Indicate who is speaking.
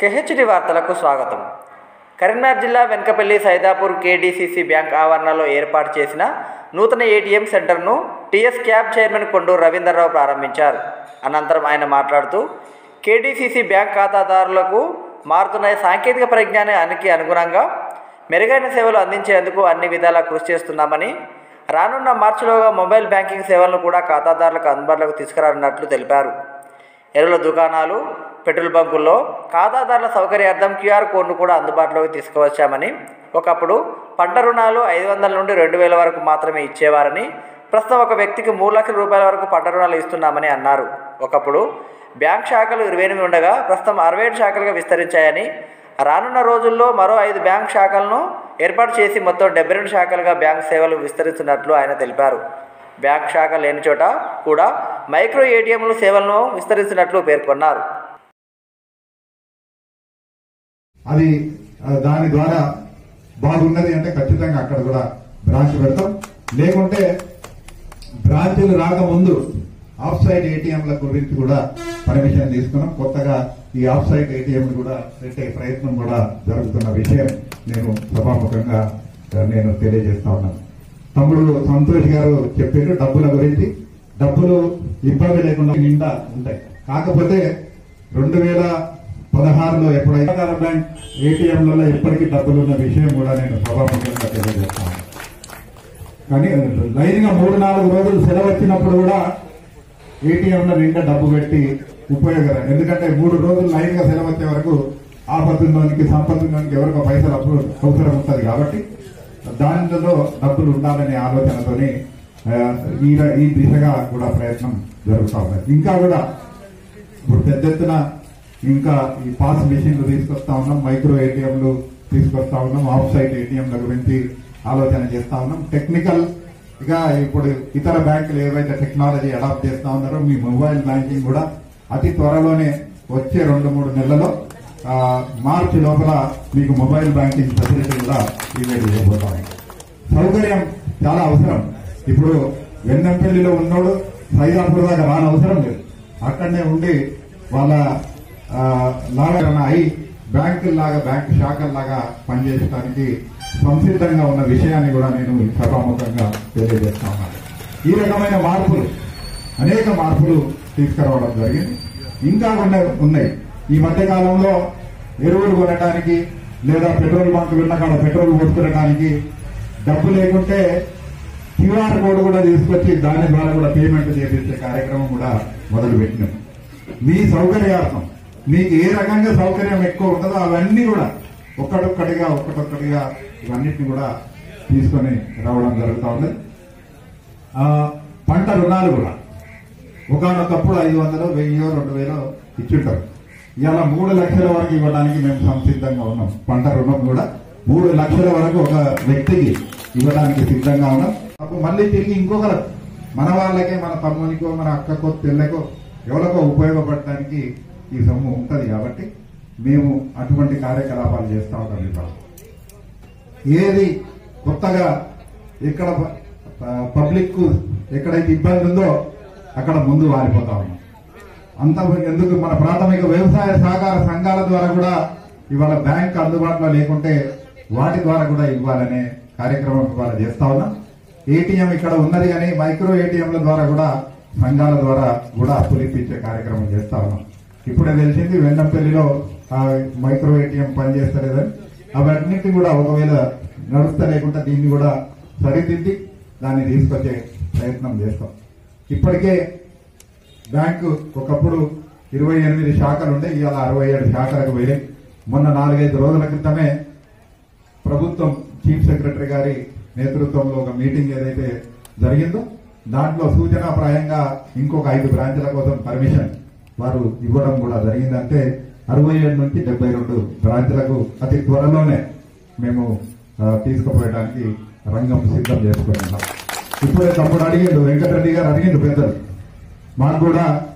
Speaker 1: కెహెచ్డి వార్తలకు స్వాగతం కరీంనగర్ జిల్లా వెనకపల్లి సైదాపూర్ కేడీసీసీ బ్యాంక్ ఆవరణలో ఏర్పాటు చేసిన నూతన ఏటీఎం సెంటర్ను TS CAB chairman Konduru Ravindrarao ప్రారంభించారు అనంతరం ఆయన మాట్లాడుతూ కేడీసీసీ బ్యాంక్ ఖాతాదారులకు మారుతున్న సాంకేతిక పరిజ్ఞానానికి అనుగుణంగా మెరుగైన సేవలు అందించేందుకు అన్ని విధాలా కృషి చేస్తున్నామని రానున్న మార్చిలోగా మొబైల్ బ్యాంకింగ్ సేవలను కూడా ఖాతాదారులకు అందుబాటులోకి తీసుకురానున్నట్లు తెలిపారు ఎరువుల దుకాణాలు పెట్రోల్ బంకుల్లో ఖాతాదారుల సౌకర్యార్థం క్యూఆర్ కోడ్ను కూడా అందుబాటులోకి తీసుకువచ్చామని ఒకప్పుడు పంట రుణాలు ఐదు వందల నుండి రెండు వేల వరకు మాత్రమే ఇచ్చేవారని ప్రస్తుతం ఒక వ్యక్తికి మూడు లక్షల రూపాయల వరకు పంట రుణాలు ఇస్తున్నామని అన్నారు ఒకప్పుడు బ్యాంక్ శాఖలు ఇరవై ఎనిమిది ఉండగా ప్రస్తుతం అరవై ఏడు శాఖలుగా విస్తరించాయని రానున్న రోజుల్లో మరో ఐదు బ్యాంక్ శాఖలను ఏర్పాటు చేసి మొత్తం డెబ్బై రెండు శాఖలుగా బ్యాంక్ సేవలు విస్తరిస్తున్నట్లు ఆయన తెలిపారు బ్యాంక్ శాఖ లేని చోట కూడా మైక్రో ఏటీఎంలు సేవలను విస్తరిస్తున్నట్లు పేర్కొన్నారు
Speaker 2: అది ఆ, దాని ద్వారా బాగున్నది అంటే ఖచ్చితంగా అక్కడ కూడా బ్రాంచ్ పెడతాం లేకుంటే బ్రాంచులు రాకముందు ఆఫ్ సైడ్ ఏటీఎంల గురించి కూడా పర్మిషన్ తీసుకున్నాం కొత్తగా ఈ ఆఫ్ సైడ్ ఏటీఎం కూడా పెట్టే ప్రయత్నం కూడా జరుగుతున్న విషయం నేను సభాముఖంగా ఆ, నేను తెలియజేస్తా ఉన్నాను తమ్ముడు సంతోష్ గారు చెప్పారు డబ్బుల గురించి డబ్బులు ఇబ్బంది లేకుండా నిండా ఉంటాయి కాకపోతే రెండు వేల పదహారులో ఎప్పుడైతే సహకార బ్యాంక్ ఏటీఎంలలో ఎప్పటికీ డబ్బులు ఉన్న విషయం కూడా నేను సభాముఖంగా తెలియజేస్తాను కానీ లైన్ గా మూడు నాలుగు రోజులు సెలవు వచ్చినప్పుడు కూడా ఏటీఎంలో నిండా డబ్బు పెట్టి ఉపయోగం ఎందుకంటే మూడు రోజులు లైన్ గా సెలవు వచ్చే వరకు ఆపత్తున్నోనికి సంపత్తున్నోనికి ఎవరికో పైసలు అప్పుడు అవసరం ఉంటుంది కాబట్టి దానిలో డబ్బులు ఉండాలనే ఆలోచనతోని ఆ, ఈ ఈ దిశగా కూడా ప్రయత్నం జరుగుతా ఉన్నది ఇంకా కూడా ఇప్పుడు పెద్ద ఎత్తున ఇంకా ఈ పాస్ మెషిన్లు తీసుకొస్తా ఉన్నాం మైక్రో ఏటీఎంలు తీసుకొస్తా ఉన్నాం ఆఫ్ సైట్ ఏటీఎంల గురించి ఆలోచన చేస్తా ఉన్నాం టెక్నికల్ గా ఇప్పుడు ఇతర బ్యాంకులు ఏవైతే టెక్నాలజీ అడాప్ట్ చేస్తా ఉన్నారో మీ మొబైల్ బ్యాంకింగ్ కూడా అతి త్వరలోనే వచ్చే రెండు మూడు నెలల్లో ఆ, మార్చి లోపల మీకు మొబైల్ బ్యాంకింగ్ ఫెసిలిటీ కూడా ఈవేట్ చేయబోతాం సౌకర్యం చాలా అవసరం ఇప్పుడు వెన్నంపల్లిలో ఉన్నోడు సైదాపూర్ దాకా రాని అవసరం లేదు అక్కడనే ఉండి వాళ్ళ ఆ, లాగా అయి బ్యాంకుల్లాగా బ్యాంకు శాఖల్లాగా పనిచేయడానికి సంసిద్ధంగా ఉన్న విషయాన్ని కూడా నేను ఈ సభాముఖంగా తెలియజేస్తా ఉన్నాను ఈ రకమైన మార్పులు అనేక మార్పులు తీసుకురావడం జరిగింది ఇంకా ఉన్న- ఉన్నాయి ఈ మధ్య కాలంలో ఎరువులు కొనడానికి లేదా పెట్రోల్ బంకులు ఉన్న కాడ పెట్రోల్ కొనుక్కోవడానికి డబ్బు లేకుంటే క్యూఆర్ కోడ్ కూడా తీసుకొచ్చి దాని ద్వారా కూడా పేమెంట్ చేపించే కార్యక్రమం కూడా మొదలు పెట్టినాం మీ సౌకర్యార్థం మీకు ఏ రకంగా సౌకర్యం ఎక్కువ ఉంటుందో అవన్నీ కూడా ఒక్కటొక్కటిగా ఒక్కటొక్కటిగా ఇవన్నిటిని కూడా తీసుకొని రావడం జరుగుతూ ఉంది ఆ, పంట రుణాలు కూడా ఒకనొకప్పుడు ఐదు వందలు వెయ్యో రెండు వేలో ఇచ్చుంటారు ఇవాళ మూడు లక్షల వరకు ఇవ్వడానికి మేము సంసిద్ధంగా ఉన్నాం పంట రుణం కూడా మూడు లక్షల వరకు ఒక వ్యక్తికి ఇవ్వడానికి సిద్ధంగా ఉన్నాం అప్పుడు మళ్ళీ తిరిగి ఇంకొకరు మన వాళ్ళకే మన తమ్మునికో మన అక్కకో తెల్లకో ఎవరికో ఉపయోగపడటానికి ఈ సొమ్ము ఉంటది కాబట్టి మేము అటువంటి కార్యకలాపాలు చేస్తా ఉంటాం ఇవాళ ఏది కొత్తగా ఎక్కడ పబ్లిక్ ఎక్కడైతే ఇబ్బంది ఉందో అక్కడ ముందు వారిపోతా ఉన్నాం అంత ఎందుకు మన ప్రాథమిక వ్యవసాయ సహకార సంఘాల ద్వారా కూడా ఇవాళ బ్యాంక్ అందుబాటులో లేకుంటే వాటి ద్వారా కూడా ఇవ్వాలనే కార్యక్రమం ఇవాళ చేస్తా ఉన్నాం ఏటీఎం ఇక్కడ ఉన్నది కానీ మైక్రో ఏటీఎంల ద్వారా కూడా సంఘాల ద్వారా కూడా అప్పులు ఇప్పించే కార్యక్రమం చేస్తా ఉన్నాం ఇప్పుడే తెలిసింది వెన్నంపల్లిలో ఆ మైక్రో ఏటీఎం పనిచేస్తలేదని అవన్నిటి కూడా ఒకవేళ నడుస్తా లేకుండా దీన్ని కూడా సరిదిద్ది దాన్ని తీసుకొచ్చే ప్రయత్నం చేస్తాం ఇప్పటికే బ్యాంకు ఒకప్పుడు ఇరవై ఎనిమిది శాఖలు ఉండే ఇవాళ అరవై ఏడు శాఖలకు వెళ్ళి మొన్న నాలుగైదు రోజుల క్రితమే ప్రభుత్వం చీఫ్ సెక్రటరీ గారి నేతృత్వంలో ఒక మీటింగ్ ఏదైతే జరిగిందో దాంట్లో సూచనాప్రాయంగా ఇంకొక ఐదు బ్రాంచ్ల కోసం పర్మిషన్ వారు ఇవ్వడం కూడా జరిగిందంటే అరవై ఏడు నుంచి డెబ్బై రెండు బ్రాంచ్లకు అతి త్వరలోనే మేము ఆ, తీసుకుపోయడానికి రంగం సిద్ధం చేసుకుంటున్నాం ఇప్పుడే తమ్ముడు అడిగిండు వెంకటరెడ్డి గారు అడిగిండు పెద్దలు మాకు కూడా